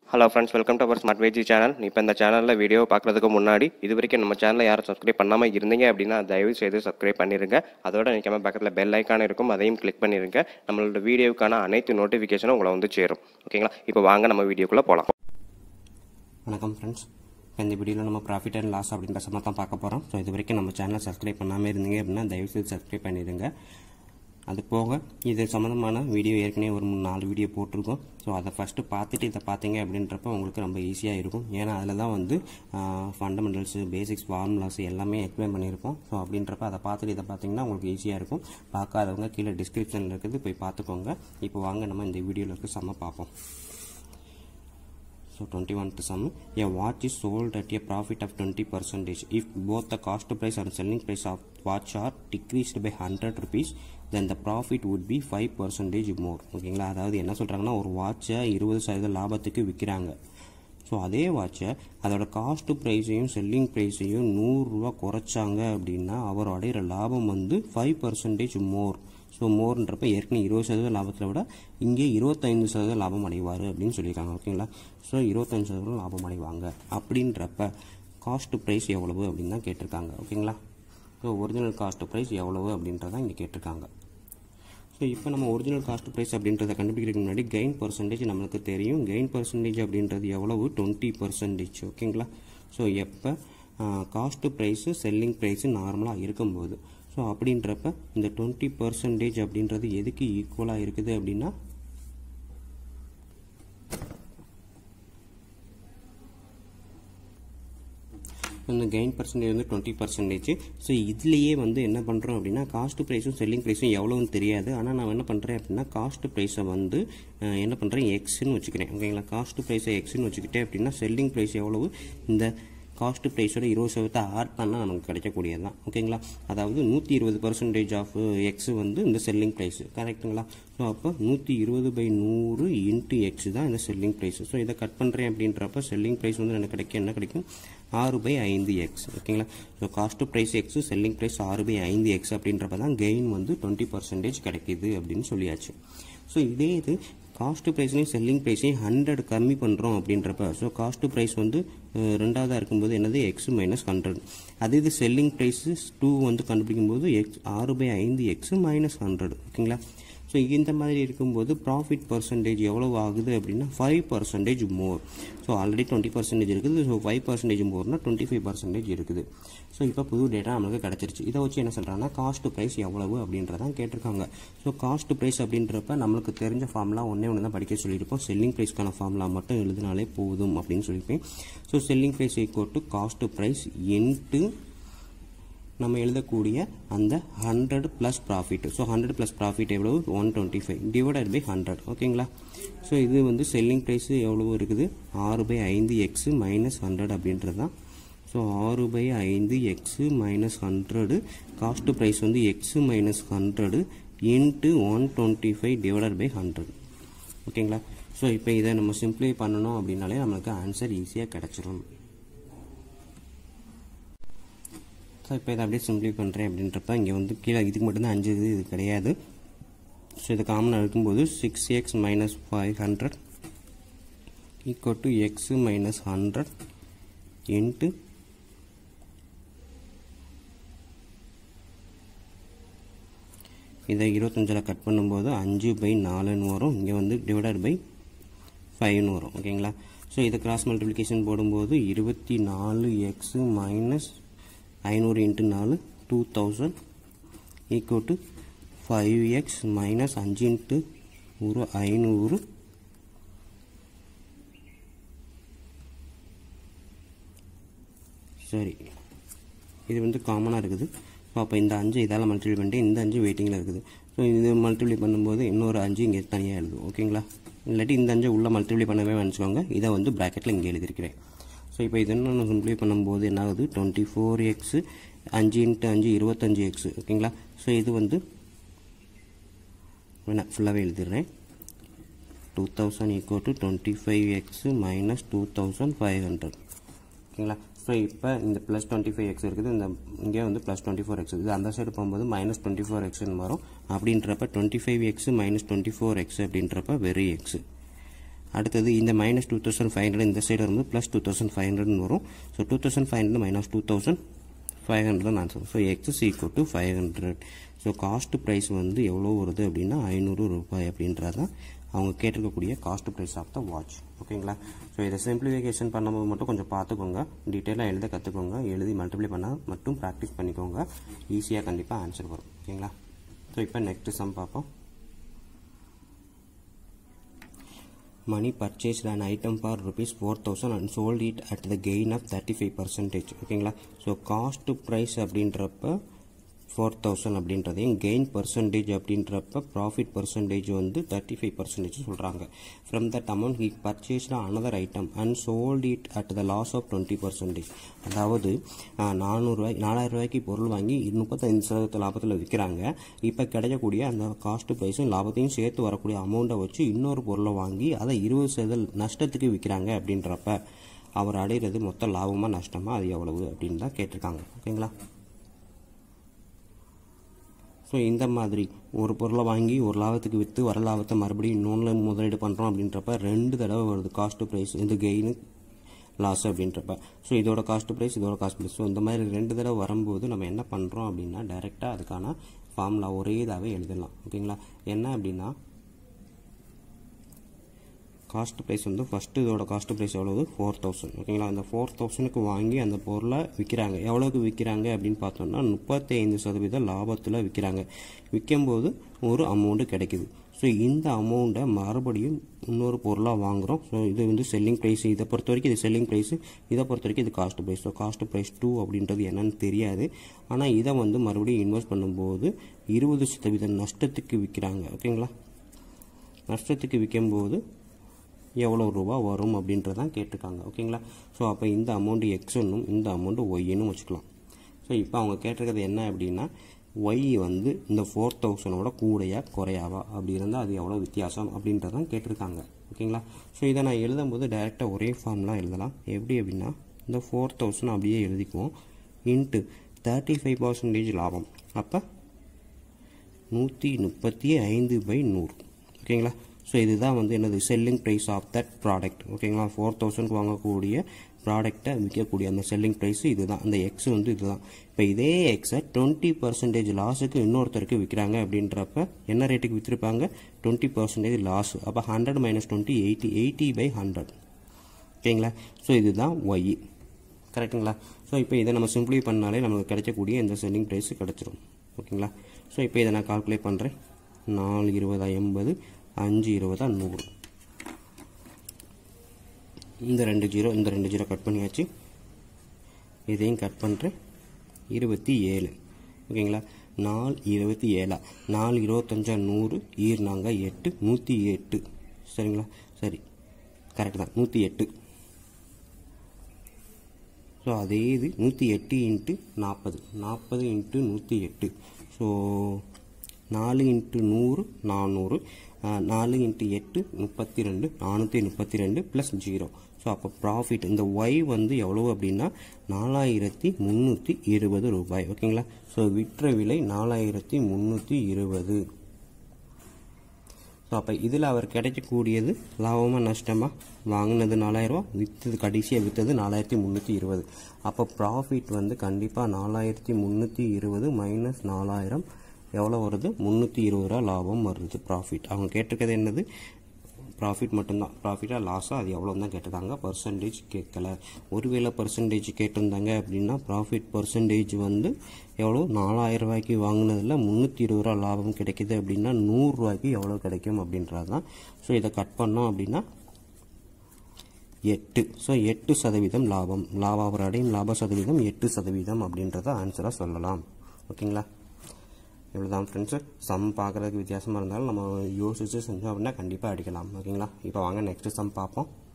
Hello friends welcome to our smart veggie channel இப்போ இந்த சேனலில் வீடியோ பார்க்குறதுக்கு முன்னாடி இது வரைக்கும் நம்ம சேனலை யாரும் சப்ஸ்கிரைப் பண்ணாமல் இருந்தீங்க அப்படின்னா தயவு செய்து சப்ஸ்கிரைப் பண்ணிடுங்க அதோட நிற்காம பக்கத்தில் பெல் ஐக்கான் இருக்கும் அதையும் கிளிக் பண்ணிடுங்க நம்மளோட வீடியோவுக்கான அனைத்து நோட்டிஃபிகேஷனும் உங்களை வந்து சேரும் ஓகேங்களா இப்போ வாங்க நம்ம வீடியோக்குள்ளே போகலாம் வணக்கம் ஃப்ரெண்ட்ஸ் இந்த வீடியோவில் நம்ம ப்ராஃபிட் அண்ட் லாஸ் அப்படின்ற சம்ம தான் பார்க்க போகிறோம் ஸோ இது வரைக்கும் நம்ம சேனலை சப்ஸ்கிரைப் பண்ணாமல் இருந்தீங்க அப்படின்னா தயவுசெய்து சப்ஸ்கிரைப் பண்ணிடுங்க அது போக இது சம்மந்தமான வீடியோ ஏற்கனவே ஒரு மூணு நாலு வீடியோ போட்டிருக்கோம் ஸோ அதை ஃபஸ்ட்டு பார்த்துட்டு இதை பார்த்தீங்க அப்படின்றப்ப உங்களுக்கு ரொம்ப ஈஸியாக இருக்கும் ஏன்னா அதில் தான் வந்து ஃபண்டமெண்டல்ஸு பேசிக்ஸ் ஃபார்முலாஸ் எல்லாமே எக்ஸ்பிளைன் பண்ணியிருப்போம் ஸோ அப்படின்றப்ப அதை பார்த்துட்டு இதை பார்த்தீங்கன்னா உங்களுக்கு ஈஸியாக இருக்கும் பார்க்காதவங்க கீழே டிஸ்கிரிப்ஷனில் இருக்குது போய் பார்த்துக்கோங்க இப்போ வாங்க நம்ம இந்த வீடியோவில் இருக்க செம்ம பார்ப்போம் So 21th sum, a watch is sold at a profit of 20 percentage. If both the cost price and selling price of watch are decreased by 100 rupees, then the profit would be 5 percentage more. ஓகேங்களா அதாவது என்ன சொல்கிறாங்கன்னா ஒரு வாட்சை இருபது சதவீத லாபத்துக்கு விற்கிறாங்க ஸோ அதே வாட்சை அதோட காஸ்ட் ப்ரைஸையும் செல்லிங் ப்ரைஸையும் நூறுரூவா குறைச்சாங்க அப்படின்னா அவர் அடையிற லாபம் வந்து ஃபைவ் பர்சன்டேஜ் மோர் ஸோ மோர்ன்றப்ப ஏற்கனவே இருபது சதவீத லாபத்தில் விட இங்கே இருபத்தைந்து சதவீத லாபம் அடைவார் அப்படின்னு சொல்லியிருக்காங்க ஓகேங்களா ஸோ இருபத்தஞ்சு சதவீதம் லாபம் அடைவாங்க அப்படின்றப்ப காஸ்ட் ப்ரைஸ் எவ்வளவு அப்படின்னு தான் கேட்டிருக்காங்க ஓகேங்களா ஸோ ஒரிஜினல் காஸ்ட் ப்ரைஸ் எவ்வளவு அப்படின்றதான் இங்கே கேட்டிருக்காங்க ஸோ இப்போ நம்ம ஒரிஜினல் காஸ்ட் ப்ரைஸ் அப்படின்றத கண்டுபிடிக்கிறதுக்கு முன்னாடி கெயின் பர்சன்டேஜ் நம்மளுக்கு தெரியும் கெயின் பர்சன்டேஜ் அப்படின்றது எவ்வளவு டுவெண்ட்டி பர்சன்டேஜ் ஓகேங்களா ஸோ எப்போ காஸ்ட் ப்ரைஸு செல்லிங் ப்ரைஸு நார்மலாக இருக்கும்போது ஸோ அப்படின்றப்ப இந்த டுவெண்ட்டி பர்சன்டேஜ் அப்படின்றது எதுக்கு ஈக்குவலாக இருக்குது அப்படின்னா இந்த கெயின் பர்சன்டேஜ் வந்து டுவெண்ட்டி பர்சன்டேஜ் ஸோ இதுலேயே வந்து என்ன பண்ணுறோம் அப்படின்னா காஸ்ட் ப்ரைஸும் செல்லிங் ப்ரைஸும் எவ்வளோன்னு தெரியாது ஆனால் நான் என்ன பண்ணுறேன் அப்படின்னா காஸ்ட் ப்ரைஸை வந்து அஹ், என்ன பண்ணுறேன் எக்ஸ்ன்னு வச்சுக்கிறேன் ஓகேங்களா காஸ்ட் ப்ரைஸை எக்ஸ்ன்னு வச்சுக்கிட்டேன் அப்படின்னா செல்லிங் ப்ரைஸ் எவ்வளவு இந்த காஸ்ட் ப்ரைஸோட இருபது சதவீதத்தை ஆட் பண்ணால் நமக்கு கிடைக்கக்கூடியது தான் ஓகேங்களா அதாவது நூற்றி இருபது பர்சன்டேஜ் ஆஃப் எக்ஸ் வந்து இந்த செல்லிங் ப்ரைஸ் கரெக்ட்டுங்களா ஸோ அப்போ நூற்றி இருபது பை நூறு இன்ட்டு எக்ஸ் தான் இந்த செல்லிங் ப்ரைஸ் ஸோ இதை கட் பண்ணுறேன் அப்படின்றப்ப செல்லிங் ப்ரைஸ் வந்து எனக்கு கிடைக்கும் என்ன கிடைக்கும் ஆறு பை ஐந்து எக்ஸ் ஓகேங்களா so cost price x selling price ஆறு பை ஐந்து எக்ஸ் அப்படின்றப்ப தான் கெயின் வந்து டுவெண்ட்டி பர்சன்டேஜ் கிடைக்கிது அப்படின்னு சொல்லியாச்சு ஸோ இதே இது காஸ்ட் ப்ரைஸ்லையும் செல்லிங் ப்ரைஸையும் ஹண்ட்ரட் கம்மி பண்ணுறோம் அப்படின்றப்ப ஸோ காஸ்ட் ப்ரைஸ் வந்து அஹ், ரெண்டாவதாக இருக்கும்போது என்னது எக்ஸ் மைனஸ் ஹண்ட்ரட் அதே இது செல்லிங் ப்ரைஸு டூ வந்து கண்டுபிடிக்கும் போது எக்ஸ் ஆறு பை ஐந்து எக்ஸ் மைனஸ் ஹண்ட்ரட் ஓகேங்களா ஸோ இந்த மாதிரி இருக்கும்போது ப்ராஃபிட் பர்சன்டேஜ் எவ்வளவு ஆகுது அப்படின்னா five percentage more so already twenty percentage இருக்குது ஸோ ஃபைவ் பர்சன்டேஜ் மோர்னா டுவெண்ட்டி ஃபைவ் பர்சன்டேஜ் இருக்குது ஸோ இப்போ புது டேட்டா நம்மளுக்கு கிடச்சிருச்சு இதை வச்சு என்ன சொல்கிறாங்கன்னா காஸ்ட் ப்ரைஸ் எவ்வளவு அப்படின்றதான் கேட்டிருக்காங்க ஸோ காஸ்ட் ப்ரைஸ் அப்படின்றப்ப நம்மளுக்கு தெரிஞ்ச ஃபார்ம்லாம் ஒன்றே ஒன்று தான் படிக்க சொல்லியிருப்போம் செல்லிங் ப்ரைஸ்க்கான ஃபார்ம்லாம் மட்டும் எழுதினாலே போதும் அப்படின்னு சொல்லியிருப்பேன் so selling price equal to cost price into நம்ம எழுதக்கூடிய அந்த hundred plus profit so hundred plus profit எவ்வளவு one twenty five divided by hundred ஓகேங்களா ஸோ இது வந்து செல்லிங் ப்ரைஸு எவ்வளவு இருக்குது ஆறு பை ஐந்து எக்ஸு மைனஸ் ஹண்ட்ரட் அப்படின்றது தான் ஸோ ஆறு பை ஐந்து x minus hundred cost price வந்து x minus hundred into one twenty five divided by hundred ஓகேங்களா ஸோ இப்போ இதை நம்ம சிம்ப்ளை பண்ணணும் அப்படின்னாலே நம்மளுக்கு ஆன்சர் ஈஸியாக கிடச்சிரும் ஸோ இப்போ இதை அப்படியே சிம்பிளை பண்ணுறேன் அப்படின்றப்ப இங்கே வந்து கீழே இதுக்கு மட்டும்தான் அஞ்சு இது இது கிடையாது ஸோ இது காமனாக இருக்கும்போது six x minus five hundred equal to x minus hundred into இதை இருபத்தஞ்சில் கட் பண்ணும்போது அஞ்சு பை நாலுன்னு வரும் இங்கே வந்து டிவைடட் பை ஃபைவ்னு வரும் ஓகேங்களா ஸோ இதை கிராஸ் மல்டிப்ளிகேஷன் போடும்போது இருபத்தி நாலு எக்ஸு மைனஸ் ஐநூறு இன்ட்டு நாலு two thousand equal to five x minus அஞ்சு இன்ட்டு ஒரு ஐநூறு சரி இது வந்து காமனாக இருக்குது ஸோ அப்போ இந்த அஞ்சு இதால் மல்டிப்ளை பண்ணிட்டு இந்த அஞ்சு வெயிட்டிங்கில் இருக்குது ஸோ இது மல்டிப்ளை பண்ணும்போது இன்னொரு அஞ்சு இங்கே தனியாக எழுதும் ஓகேங்களா இல்லாட்டி இந்த அஞ்சு உள்ளே மல்டிப்ளை பண்ணவே நினச்சிக்கோங்க இதை வந்து ப்ராக்கெட்டில் இங்கே எழுதியிருக்கிறேன் ஸோ இப்போ இது என்ன சிம்ப்ளை பண்ணும்போது என்ன ஆகுது டுவெண்ட்டி ஃபோர் எக்ஸு அஞ்சு இன்ட்டு அஞ்சு இருபத்தஞ்சு எக்ஸு ஓகேங்களா ஸோ இது வந்து வேணாம் ஃபுல்லாகவே எழுதிடுறேன் two thousand equal to twenty five x minus two thousand five hundred ஓகேங்களா ஸோ இப்போ இந்த ப்ளஸ் டுவெண்ட்டி ஃபைவ் எக்ஸ் இருக்குது இந்த இங்கே வந்து ப்ளஸ் டுவெண்ட்டி ஃபோர் எக்ஸ் இது அந்த சைடு போகும்போது மைனஸ் டுவெண்ட்டி ஃபோர் எக்ஸ்னு வரும் அப்படின்றப்ப twenty five x minus twenty four x அப்படின்றப்ப வெறும் எக்ஸு அடுத்தது இந்த minus two thousand five hundred இந்த சைடு வரும்போது ப்ளஸ் டூ தௌசண்ட் ஃபைவ் ஹண்ட்ரட்னு வரும் so two thousand five hundred minus two thousand five hundred தான் answer so x is equal to five hundred so cost price வந்து எவ்வளோ வருது அப்படின்னா ஐநூறு ரூபாய் அப்படின்றது தான் அவங்க கேட்டிருக்கக்கூடிய cost price of the watch ஓகேங்களா ஸோ இதை சிம்பிளிஃபிகேஷன் பண்ணும்போது மட்டும் கொஞ்சம் பார்த்துக்கோங்க டீட்டெயிலாக எழுத கற்றுக்கோங்க எழுதி மல்டிப்ளை பண்ணால் மட்டும் ப்ராக்டிஸ் பண்ணிக்கோங்க ஈஸியாக கண்டிப்பாக ஆன்சர் வரும் ஓகேங்களா ஸோ இப்போ நெக்ஸ்ட் சம் பார்ப்போம் money purchased an item for rupees 4000 and sold it at the gain of 35 percentage ஓகேங்களா ஸோ காஸ்ட் ப்ரைஸ் அப்படின்றப்ப ஃபோர் தௌசண்ட் அப்படின்றதையும் கெயின் பர்சன்டேஜ் அப்படின்றப்ப ப்ராஃபிட் பர்சன்டேஜ் வந்து தேர்ட்டி ஃபைவ் பர்சன்டேஜ் சொல்கிறாங்க from that amount he purchased another item and sold it at the loss of twenty percentage அதாவது நானூறுரூவாய் நாலாயிரம் ரூபாய்க்கு பொருள் வாங்கி முப்பத்தஞ்சு சதவீத லாபத்தில் விற்கிறாங்க இப்போ கிடைக்கக்கூடிய அந்த காஸ்ட் ப்ரைஸும் லாபத்தையும் சேர்த்து வரக்கூடிய அமௌண்ட்டை வச்சு இன்னொரு பொருளை வாங்கி அதை இருபது சதவீத நஷ்டத்துக்கு விற்கிறாங்க அப்படின்றப்ப அவர் அடைகிறது மொத்த லாபமாக நஷ்டமா அது எவ்வளவு அப்படின்னு தான் கேட்டிருக்காங்க ஓகேங்களா ஸோ இந்த மாதிரி ஒரு பொருளை வாங்கி ஒரு லாபத்துக்கு விற்று வர லாபத்தை மறுபடியும் இன்னொன்று முதலீடு பண்ணுறோம் அப்படின்றப்ப ரெண்டு தடவை வருது காஸ்ட் ப்ரைஸ் இது கெயின் லாஸ் அப்படின்றப்ப ஸோ இதோட காஸ்ட் ப்ரைஸ் இதோட காஸ்ட் ப்ரைஸ் ஸோ இந்த மாதிரி ரெண்டு தடவை வரும்போது நம்ம என்ன பண்ணுறோம் அப்படின்னா டைரெக்டாக அதுக்கான ஃபார்முலா ஒரே இதாகவே எழுதலாம் ஓகேங்களா என்ன அப்படின்னா காஸ்ட் ப்ரைஸ் வந்து ஃபஸ்ட்டு இதோட காஸ்ட் ப்ரைஸ் எவ்வளவு ஃபோர் தௌசண்ட் ஓகேங்களா அந்த ஃபோர் தௌசண்ட்க்கு வாங்கி அந்த பொருளை விற்கிறாங்க எவ்வளோக்கு விற்கிறாங்க அப்படின்னு பார்த்தோம்னா முப்பத்தைந்து சதவீத லாபத்தில் விற்கிறாங்க விற்கும்போது ஒரு அமௌண்ட்டு கிடைக்குது ஸோ இந்த அமௌண்ட்டை மறுபடியும் இன்னொரு பொருளாக வாங்குகிறோம் ஸோ இது வந்து செல்லிங் ப்ரைஸ் இதை பொறுத்த வரைக்கும் இது செல்லிங் ப்ரைஸ் இதை பொறுத்த வரைக்கும் இது cost price so cost price two அப்படின்றது என்னன்னு தெரியாது ஆனால் இதை வந்து மறுபடியும் இன்வெஸ்ட் பண்ணும்போது இருபது சதவீத நஷ்டத்துக்கு விற்கிறாங்க ஓகேங்களா நஷ்டத்துக்கு விற்கும்போது எவ்வளோ ரூபா வரும் அப்படின்றதான் கேட்டிருக்காங்க ஓகேங்களா ஸோ அப்போ இந்த அமௌண்ட்டு எக்ஸ்னும் இந்த அமௌண்ட்டு ஒய்னும் வச்சுக்கலாம் ஸோ இப்போ அவங்க கேட்டிருக்கிறது என்ன அப்படின்னா ஒய் வந்து இந்த ஃபோர் தௌசண்டோட கூடையா குறையாவா அப்படி இருந்தால் அது எவ்வளோ வித்தியாசம் அப்படின்றதான் கேட்டிருக்காங்க ஓகேங்களா ஸோ இதை நான் எழுதும்போது டைரெக்டாக ஒரே ஃபார்ம்லாம் எழுதலாம் எப்படி அப்படின்னா இந்த ஃபோர் தௌசண்ட் அப்படியே எழுதிக்குவோம் இன்ட்டு தேர்ட்டி ஃபைவ் பர்சன்டேஜ் லாபம் அப்போ நூற்றி முப்பத்தி ஐந்து பை நூறு ஓகேங்களா ஸோ இதுதான் வந்து என்னது selling price of that product ஓகேங்களா ஃபோர் தௌசண்ட் வாங்கக்கூடிய ப்ராடக்டை விற்கக்கூடிய அந்த செல்லிங் ப்ரைஸ் இதுதான் அந்த எக்ஸ் வந்து இதுதான் இப்போ இதே எக்ஸை டுவெண்ட்டி பர்சன்டேஜ் லாஸுக்கு இன்னொருத்தருக்கு விற்கிறாங்க அப்படின்றப்ப என்ன ரேட்டுக்கு விற்றுருப்பாங்க டுவெண்ட்டி பர்சன்டேஜ் லாஸ் அப்போ hundred minus twenty eighty eighty by hundred ஓகேங்களா ஸோ இதுதான் ஒய் கரெக்டுங்களா ஸோ இப்போ இதை நம்ம சிம்பிளி பண்ணாலே நமக்கு கிடைக்கக்கூடிய இந்த செல்லிங் ப்ரைஸ் கிடச்சிரும் ஓகேங்களா ஸோ இப்போ இதை நான் கால்குலேட் பண்ணுறேன் நாலு இருபதா எண்பது அஞ்சு இருபதா நூறு இந்த ரெண்டு ஜீரோ இந்த ரெண்டு ஜீரோ கட் பண்ணியாச்சு இதையும் கட் பண்ணுறேன் இருபத்தி ஏழு ஓகேங்களா நாலு இருபத்தி ஏழா நாலு இருபத்தஞ்சா நூறு ஈர்னாங்க எட்டு நூற்றி எட்டு சரிங்களா சரி கரெக்ட் தான் நூற்றி எட்டு ஸோ அதே இது நூற்றி எட்டு இன்ட்டு நாற்பது நாற்பது இன்ட்டு நூற்றி எட்டு ஸோ நாலு இன்ட்டு நூறு நானூறு நாலு இன்ட்டு எட்டு முப்பத்தி ரெண்டு நானூற்றி முப்பத்தி ரெண்டு ப்ளஸ் ஜீரோ ஸோ அப்போ ப்ராஃபிட் இந்த ஒய் வந்து எவ்வளோ அப்படின்னா நாலாயிரத்தி முந்நூற்றி இருபது ரூபாய் ஓகேங்களா ஸோ விற்ற விலை நாலாயிரத்தி முந்நூற்றி இருபது ஸோ அப்போ இதில் அவர் கிடைக்கக்கூடியது லாபமாக நஷ்டமாக வாங்கினது நாலாயிரரூவா விற்றது கடைசியாக விற்றது நாலாயிரத்தி முந்நூற்றி இருபது அப்போ ப்ராஃபிட் வந்து கண்டிப்பாக நாலாயிரத்தி முந்நூற்றி இருபது மைனஸ் நாலாயிரம் எவ்வளோ வருது முந்நூற்றி இருபது ரூபா லாபம் வருது ப்ராஃபிட் அவங்க கேட்டிருக்கிறது என்னது ப்ராஃபிட் மட்டும்தான் ப்ராஃபிட்டாக லாஸாக அது எவ்வளோ தான் கேட்டிருக்காங்க பர்சன்டேஜ் கேட்கல ஒருவேளை பர்சன்டேஜ் கேட்டிருந்தாங்க அப்படின்னா ப்ராஃபிட் பர்சன்டேஜ் வந்து எவ்வளோ நாலாயிரம் ரூபாய்க்கு வாங்கினதில் முந்நூற்றி இருபது ரூபா லாபம் கிடைக்குது அப்படின்னா நூறுரூவாய்க்கு எவ்வளோ கிடைக்கும் அப்படின்றது தான் ஸோ இதை கட் பண்ணோம் அப்படின்னா எட்டு ஸோ எட்டு சதவீதம் லாபம் லாபாவர் அடையும் லாப சதவீதம் எட்டு சதவீதம் அப்படின்றத ஆன்சராக சொல்லலாம் ஓகேங்களா இவ்வளோதான் ஃப்ரெண்ட்ஸு சம் பார்க்குறதுக்கு வித்தியாசமாக இருந்தாலும் நம்ம யோசிச்சு செஞ்சோம் அப்படின்னா கண்டிப்பாக அடிக்கலாம் ஓகேங்களா இப்போ வாங்க நெக்ஸ்ட் சம் பார்ப்போம்